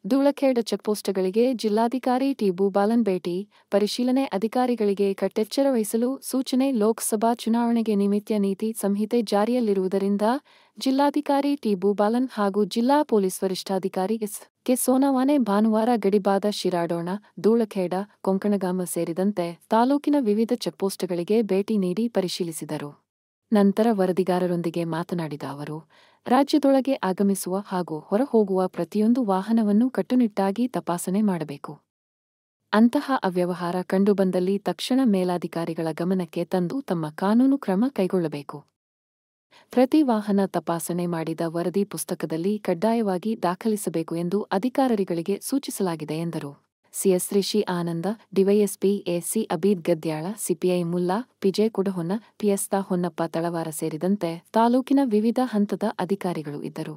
ಧೂಳಖೇಡ ಚೆಕ್ಪೋಸ್ಟ್ಗಳಿಗೆ ಜಿಲ್ಲಾಧಿಕಾರಿ ಟಿ ಭೂಬಾಲನ್ ಭೇಟಿ ಪರಿಶೀಲನೆ ಅಧಿಕಾರಿಗಳಿಗೆ ಕಟ್ಟೆಚ್ಚರ ವಹಿಸಲು ಸೂಚನೆ ಲೋಕಸಭಾ ಚುನಾವಣೆಗೆ ನಿಮಿತ್ತ ನೀತಿ ಸಂಹಿತೆ ಜಾರಿಯಲ್ಲಿರುವುದರಿಂದ ಜಿಲ್ಲಾಧಿಕಾರಿ ಟಿ ಭೂಬಾಲನ್ ಹಾಗೂ ಜಿಲ್ಲಾ ಪೊಲೀಸ್ ವರಿಷ್ಠಾಧಿಕಾರಿ ಎಸ್ ಕೆ ಸೋನವಾನೆ ಭಾನುವಾರ ಗಡಿಬಾದ ಶಿರಾಡೋಣ ಧೂಳಖೇಡ ಕೊಂಕಣಗಾಮ ಸೇರಿದಂತೆ ತಾಲೂಕಿನ ವಿವಿಧ ಚೆಕ್ಪೋಸ್ಟ್ಗಳಿಗೆ ಭೇಟಿ ನೀಡಿ ಪರಿಶೀಲಿಸಿದರು ನಂತರ ವರದಿಗಾರರೊಂದಿಗೆ ಮಾತನಾಡಿದ ಅವರು ರಾಜ್ಯದೊಳಗೆ ಆಗಮಿಸುವ ಹಾಗೂ ಹೊರಹೋಗುವ ಪ್ರತಿಯೊಂದು ವಾಹನವನ್ನು ಕಟ್ಟುನಿಟ್ಟಾಗಿ ತಪಾಸಣೆ ಮಾಡಬೇಕು ಅಂತಹ ಅವ್ಯವಹಾರ ಕಂಡುಬಂದಲ್ಲಿ ತಕ್ಷಣ ಮೇಲಾಧಿಕಾರಿಗಳ ಗಮನಕ್ಕೆ ತಂದು ತಮ್ಮ ಕಾನೂನು ಕ್ರಮ ಕೈಗೊಳ್ಳಬೇಕು ಪ್ರತಿ ವಾಹನ ತಪಾಸಣೆ ಮಾಡಿದ ವರದಿ ಪುಸ್ತಕದಲ್ಲಿ ಕಡ್ಡಾಯವಾಗಿ ದಾಖಲಿಸಬೇಕು ಎಂದು ಅಧಿಕಾರಿಗಳಿಗೆ ಸೂಚಿಸಲಾಗಿದೆ ಎಂದರು CS Rishi Ananda DYSP AC Abid Gadyal CPI Mulla P J Kudahonna ಪಿಎಸ್ತಾ ಹೊನ್ನಪ್ಪ ತಳವಾರ ಸೇರಿದಂತೆ ತಾಲೂಕಿನ ವಿವಿಧ ಹಂತದ ಅಧಿಕಾರಿಗಳು ಇದ್ದರು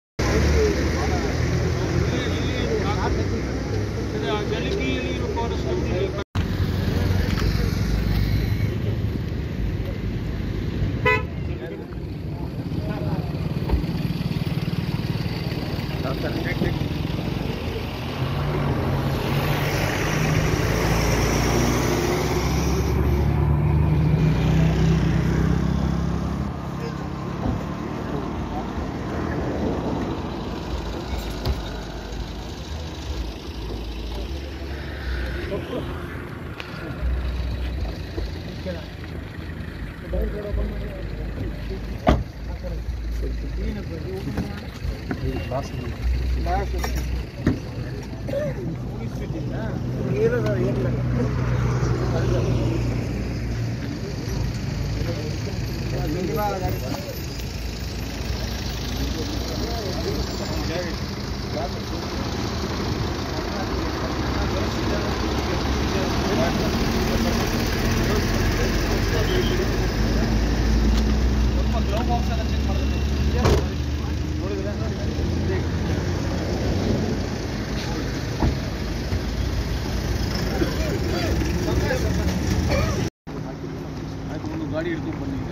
ಒಂದು ಗಾಡಿ ಹಿಡ್ಕೊಂಡು ಬಂದಿದೆ